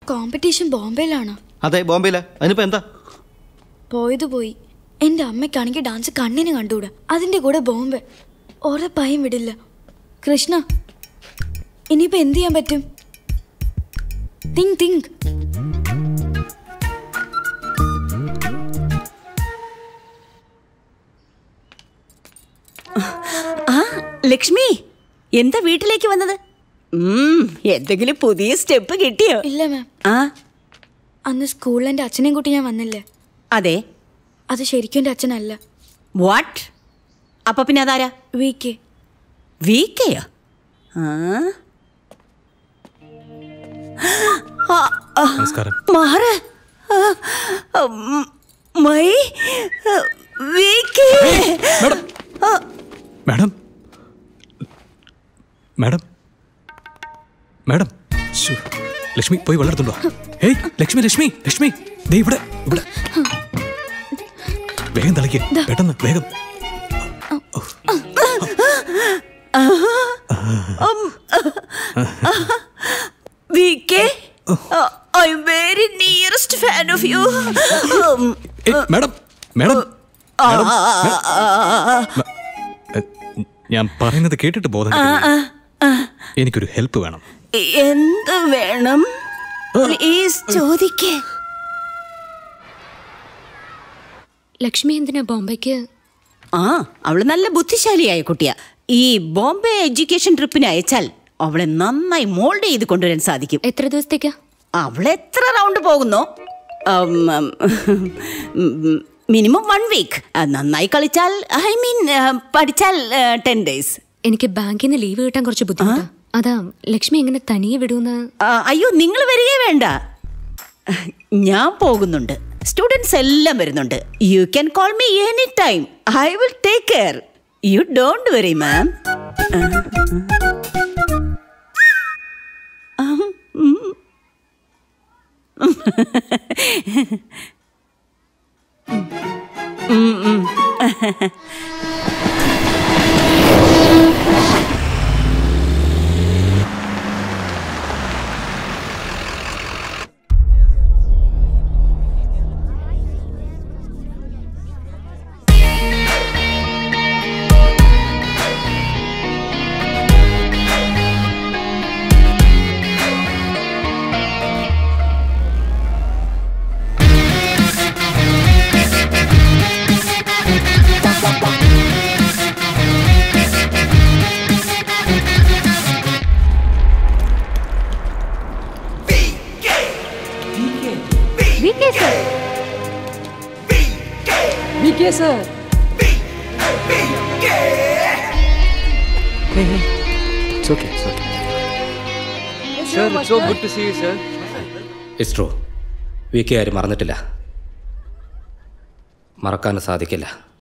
Competition ബോംബെയിലാണോ അതെ ബോംബെയിലാ അതിനിപ്പോ എന്താ പോയത് പോയി എൻ്റെ അമ്മയ്ക്കാണെങ്കിൽ ഡാൻസ് കണ്ണിന് കണ്ടുകൂടാ അതിൻ്റെ കൂടെ ബോംബെ ഉറപ്പായും വിടില്ല കൃഷ്ണ ഇനിയിപ്പോൾ എന്ത് ചെയ്യാൻ പറ്റും തിങ്ക് തിങ്ക് ആ ലക്ഷ്മി എന്താ വീട്ടിലേക്ക് വന്നത് ഉം, എന്തെങ്കിലും പുതിയ സ്റ്റെപ്പ് കിട്ടിയോ ഇല്ല മാം ആ അന്ന് സ്കൂളിൽ എൻ്റെ അച്ഛനെയും കൂട്ടി ഞാൻ വന്നില്ലേ അതെ അത് ശരിക്കും എൻ്റെ അച്ഛനല്ല വാട്ട് അപ്പൊ പിന്നെ അതാരാ വി കെ വീക്കയോ ആ ആ, ആ, നമസ്കാരം മാറ് ആ, ഉം, മൈ ആ, VK madam madam madam madam ശ്ശോ. ലക്ഷ്മി പോയി വെള്ളം എടുത്തുണ്ടോ ഹേയ് ലക്ഷ്മി ലക്ഷ്മി ലക്ഷ്മി ദേ ഇവിടെ ഇവിടെ വേഗം തളിക്ക് പെട്ടെന്ന് വേഗം VK I am very nearest fan of you ഏയ്, മാഡം മാഡം മാഡം, മ- എ, ഞാൻ പറയുന്നത് കേട്ടിട്ട് ബോധം കെടുകയാണ്. എനിക്കൊരു ഹെൽപ്പ് വേണം എന്ത് വേണം പ്ലീസ് ചോദിക്കേ ലക്ഷ്മി എന്തിനാ ബോംബെക്ക് ആ അവള് നല്ല ബുദ്ധിശാലിയായ കുട്ടിയാ ഈ ബോംബെ എഡ്യൂക്കേഷൻ ട്രിപ്പിന് അയച്ചാൽ അവളെ നന്നായി മോൾഡ് ചെയ്ത് കൊണ്ടുവരാൻ സാധിക്കും എത്ര ദിവസത്തേക്കാ അവൾ എത്ര റൗണ്ട് പോകുന്നോ മിനിമം വൺ വീക്ക് നന്നായി കളിച്ചാൽ ഐ മീൻ പഠിച്ചാൽ ടെൻ ഡേയ്സ് എനിക്ക് ബാങ്കിൽ നിന്ന് ലീവ് കിട്ടാൻ കുറച്ച് ബുദ്ധിമുട്ടാ അതാ ലക്ഷ്മി എങ്ങനെ തനിയെ വിടൂന്ന് അയ്യോ നിങ്ങൾ വരികയേ വേണ്ട ഞാൻ പോകുന്നുണ്ട് സ്റ്റുഡൻസ് എല്ലാം വരുന്നുണ്ട് you can call me any time I will take care you don't worry ma'am VK sir. It's okay, it's okay. Sir, it's so good to see you, sir. It's true. V K ആരും മറന്നിട്ടില്ല മറക്കാൻ സാധിക്കില്ല